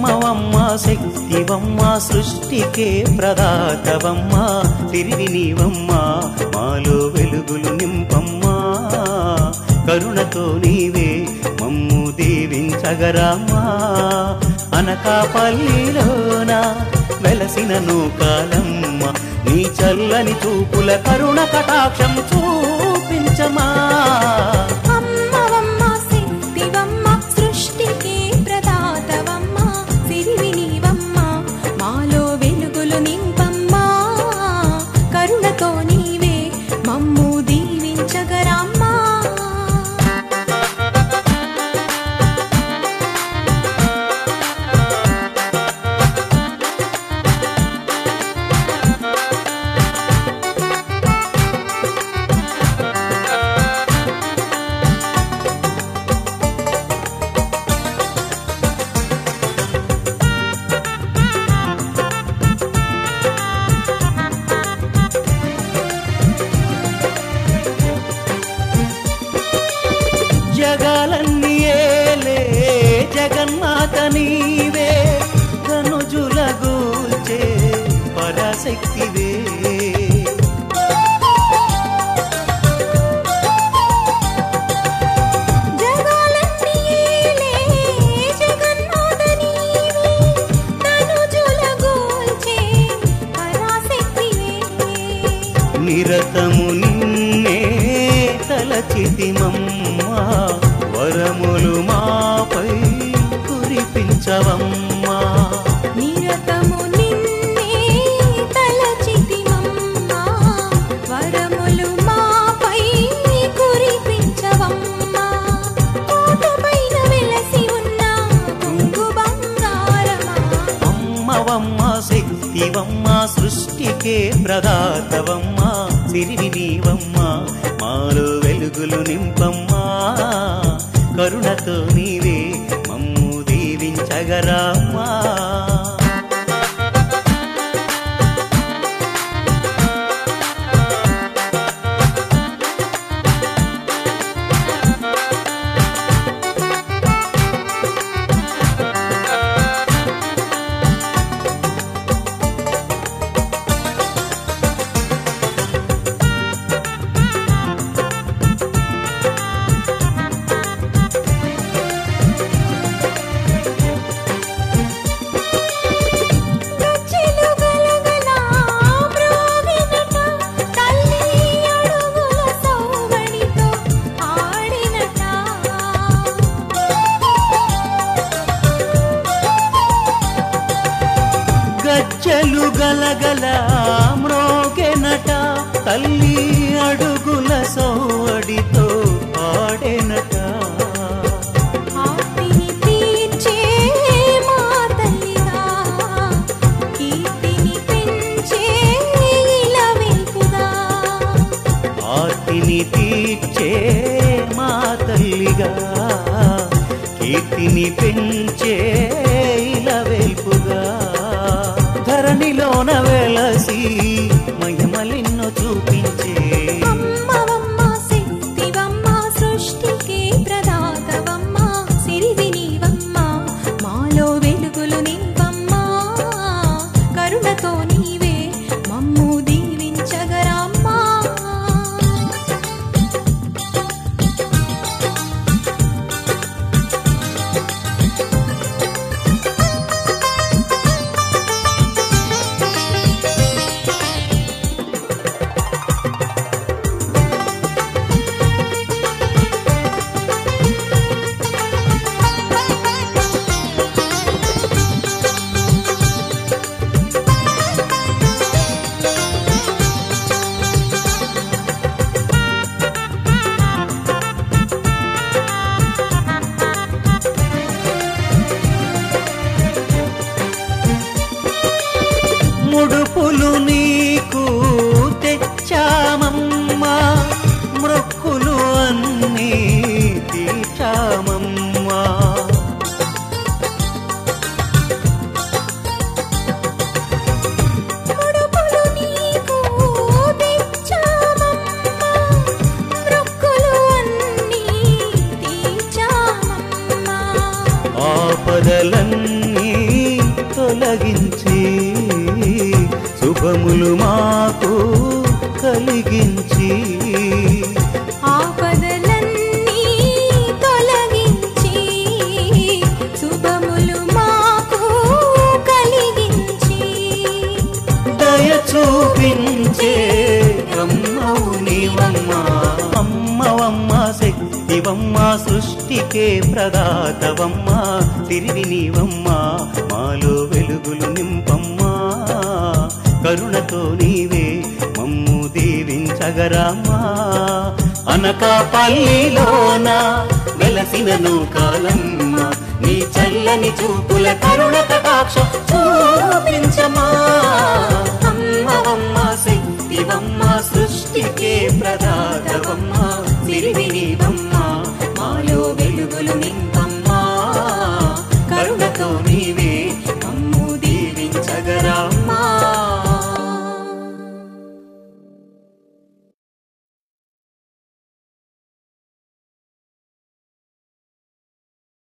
అమ్మవమ్మ శక్తివమ్మ సృష్టికే ప్రదాతవమ్మ తిరిగి నీవమ్మ మాలో వెలుగులు నింపమ్మా కరుణతో నీవే మమ్ము దీవించగరామా అనకాపల్లిలోన వెలసిన నూకాలమ్మ నీ చల్లని చూపుల కరుణ కటాక్షం చూపించమా అమ్మవమ్మ శక్తివమ్మ సృష్టికి ప్రదాతవమ్మ సిరివి నీవమ్మ మాలో వెలుగులు నింపమ్మా కరుణతో నీవే మమ్ము దీవించగరమ్మా జగాలన్నీ ఏలే జగన్మాత నీవే ధనుజుల గూల్చే పరాశక్తివే జగాలన్నీ ఏలే జగన్మాత నీవే తనుజుల గోల్చే పరాశక్తివే నిరతము నిన్నే తలచితిమమ్మా వరములు మాపై కురిపించవమ్మా నిరతము నిన్నే తలచితిమమ్మా వరములు మాపై కురిపించవమ్మా కోటపైన వెలసి ఉన్న కొంగు బంగారమా అమ్మవమ్మ శక్తివమ్మ సృష్టికే ప్రదాతవమ్మ సిరివి నీవమ్మ మాలో వెలుగులు నింపమ్మా కరుణతో నీవే మమ్ము దీవించగరామ్మా గజ్జెలు గలగల మ్రోగినట తల్లి అడుగుల సౌవడితో ఆడినట గజ్జలు గలగల మ్రోగెనట తల్లి అడుగుల సోవడితో ఆడెనట ఆర్తిని తీర్చే మా తల్లిగా కీర్తిని పెంచే ఇలవెల్పుగా ఆర్తిని తీర్చే మా తల్లిగా కీర్తిని పెంచే ఇలవెల్పుగా ధరణిలోన వెలసి మహిమలెన్నో చూపించే అమ్మవమ్మ శక్తివమ్మ సృష్టికి ప్రదాతవమ్మ సిరివి నీవమ్మ మాలో వెలుగులు నింపమ్మా కరుణతో నీవే మమ్ము దీవించగరమ్మా ముడుపులు నీకు తెచ్చామమ్మా మృక్కులు అన్నీ తీర్చామమ్మా ముడుపులు నీకు తెచ్చామమ్మా మృక్కులు అన్నీ తీర్చామమ్మా ఆపదలన్నీ తొలగించి శుభములు మాకు కలిగించి ఆపదలన్నీ తొలగించి శుభములు మాకు కలిగించి దయ చూపించే అమ్మవు నీవమ్మ అమ్మవమ్మ శక్తివమ్మ సృష్టికే ప్రదాతవమ్మ తిరిగి నీవమ్మ మాలో వెలుగులు నింపమ్మా కరుణతో నీవే మమ్ము దీవించగరామా అనకాపల్లిలోన వెలసిన నూకాలమ్మ నీ చల్లని చూపుల కరుణ కటాక్షం చూపించమా అమ్మవమ్మ శక్తివమ్మ సృష్టికే ప్రదాతవమ్మ తిరిగి నీవమ్మ మాలో వెలుగులు నింపమ్మా కరుణతో నీవే మమ్ము దీవించగ